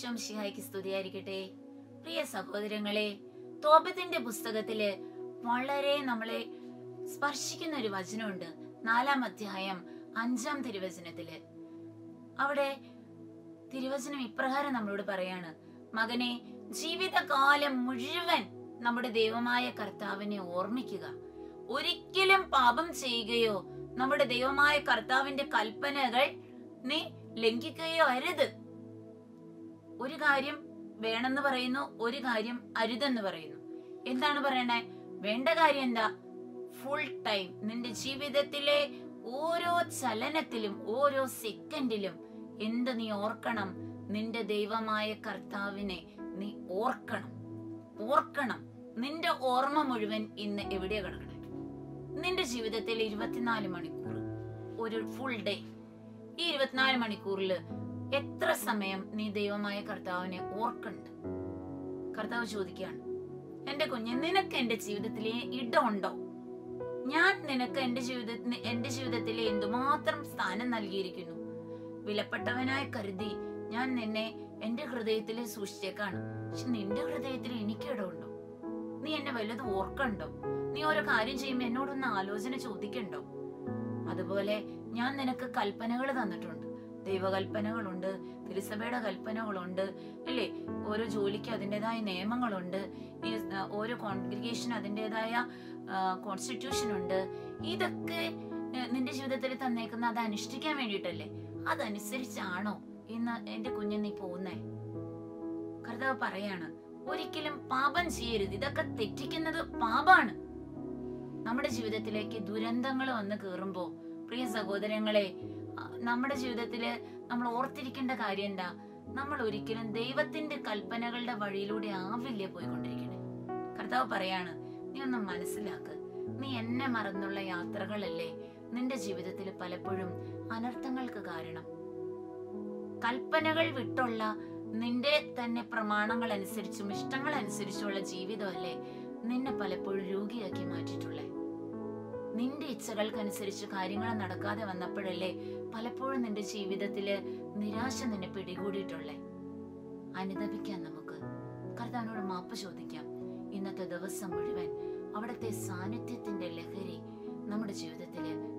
ഈശോം ശിഹായ്ക്ക് സ്തുതിയായിരിക്കട്ടെ പ്രിയ സഹോദരങ്ങളെ തോപത്തിന്റെ പുസ്തകത്തില് വളരെ നമ്മളെ സ്പർശിക്കുന്ന ഒരു വചനമുണ്ട് നാലാം അധ്യായം അഞ്ചാം തിരുവചനത്തില് അവിടെ തിരുവചനം ഇപ്രകാരം നമ്മളോട് പറയാണ് മകനെ ജീവിതകാലം മുഴുവൻ നമ്മുടെ ദൈവമായ കർത്താവിനെ ഓർമ്മിക്കുക ഒരിക്കലും പാപം ചെയ്യുകയോ നമ്മുടെ ദൈവമായ കർത്താവിന്റെ കൽപ്പനകൾ നീ ലംഘിക്കുകയോ അരുത് ഒരു കാര്യം വേണമെന്ന് പറയുന്നു ഒരു കാര്യം അരുതെന്ന് പറയുന്നു എന്താണ് പറയണേ വേണ്ട കാര്യം എന്താ ഫുൾ ടൈം നിന്റെ ജീവിതത്തിലെ ഓരോ ചലനത്തിലും ഓരോ സെക്കൻഡിലും എന്ത് നീ ഓർക്കണം നിന്റെ ദൈവമായ കർത്താവിനെ നീ ഓർക്കണം ഓർക്കണം നിന്റെ ഓർമ്മ മുഴുവൻ ഇന്ന് എവിടെയാ കിടക്കണേ നിന്റെ ജീവിതത്തിൽ ഇരുപത്തിനാല് മണിക്കൂർ ഒരു ഫുൾ ഡേ ഈ ഇരുപത്തിനാല് മണിക്കൂറിൽ എത്ര സമയം നീ ദൈവമായ കർത്താവിനെ ഓർക്കുന്നുണ്ട് കർത്താവ് ചോദിക്കുകയാണ് എന്റെ കുഞ്ഞ് നിനക്ക് എന്റെ ജീവിതത്തിലെ ഇടമുണ്ടോ ഞാൻ നിനക്ക് എന്റെ ജീവിതത്തിന് എന്റെ ജീവിതത്തിലെ എന്തുമാത്രം സ്ഥാനം നൽകിയിരിക്കുന്നു വിലപ്പെട്ടവനായി കരുതി ഞാൻ നിന്നെ എന്റെ ഹൃദയത്തിൽ സൂക്ഷിച്ചേക്കാണ് പക്ഷെ നിന്റെ ഹൃദയത്തിൽ എനിക്ക് ഇടമുണ്ടോ നീ എന്നെ വല്ലതും ഓർക്കണ്ടോ നീ ഓരോ കാര്യം ചെയ്യുമ്പോ എന്നോടൊന്ന് ആലോചന ചോദിക്കണ്ടോ അതുപോലെ ഞാൻ നിനക്ക് കൽപ്പനകൾ തന്നിട്ടുണ്ട് ദൈവകൽപ്പനകളുണ്ട് തിരുസഭയുടെ കൽപ്പനകളുണ്ട് അല്ലേ ഓരോ ജോലിക്ക് അതിൻ്റെതായ നിയമങ്ങളുണ്ട് ഈ ആ, ഓരോ കോൺഗ്രിഗേഷൻ അതിൻ്റെതായ കോൺസ്റ്റിറ്റ്യൂഷൻ ഉണ്ട് ഇതൊക്കെ ഏ, നിന്റെ ജീവിതത്തിൽ തന്നേക്കുന്ന അത് അനുഷ്ഠിക്കാൻ വേണ്ടിയിട്ടല്ലേ അതനുസരിച്ചാണോ ഇന്ന് എന്റെ കുഞ്ഞ് നീ പോകുന്നേ കർത്താവ് പറയാണ് ഒരിക്കലും പാപം ചെയ്യരുത് ഇതൊക്കെ തെറ്റിക്കുന്നത് പാപാണ് നമ്മുടെ ജീവിതത്തിലേക്ക് ദുരന്തങ്ങൾ വന്ന് കയറുമ്പോ പ്രിയ സഹോദരങ്ങളെ ആ, നമ്മുടെ ജീവിതത്തില് നമ്മൾ ഓർത്തിരിക്കേണ്ട കാര്യം എന്താ നമ്മൾ ഒരിക്കലും ദൈവത്തിന്റെ കൽപ്പനകളുടെ വഴിയിലൂടെ ആവില്ല പോയിക്കൊണ്ടിരിക്കണേ കർത്താവ് പറയാണ് നീ ഒന്ന് മനസ്സിലാക്ക് നീ എന്നെ മറന്നുള്ള യാത്രകളല്ലേ നിന്റെ ജീവിതത്തിൽ പലപ്പോഴും അനർത്ഥങ്ങൾക്ക് കാരണം കൽപ്പനകൾ വിട്ടുള്ള നിന്റെ തന്നെ പ്രമാണങ്ങൾ അനുസരിച്ചും ഇഷ്ടങ്ങൾ അനുസരിച്ചുള്ള ജീവിതമല്ലേ നിന്നെ പലപ്പോഴും രോഗിയാക്കി മാറ്റിയിട്ടുള്ളേ നിന്റെ ഇച്ഛകൾക്കനുസരിച്ച് കാര്യങ്ങൾ നടക്കാതെ വന്നപ്പോഴല്ലേ പലപ്പോഴും നിന്റെ ജീവിതത്തില് നിരാശ നിന്നെ പിടികൂടിയിട്ടുള്ളേ അനുദപിക്കാൻ നമുക്ക് കർത്താവിനോട് മാപ്പ് ചോദിക്കാം ഇന്നത്തെ ദിവസം മുഴുവൻ അവിടുത്തെ സാന്നിധ്യത്തിന്റെ ലഹരി നമ്മുടെ ജീവിതത്തില്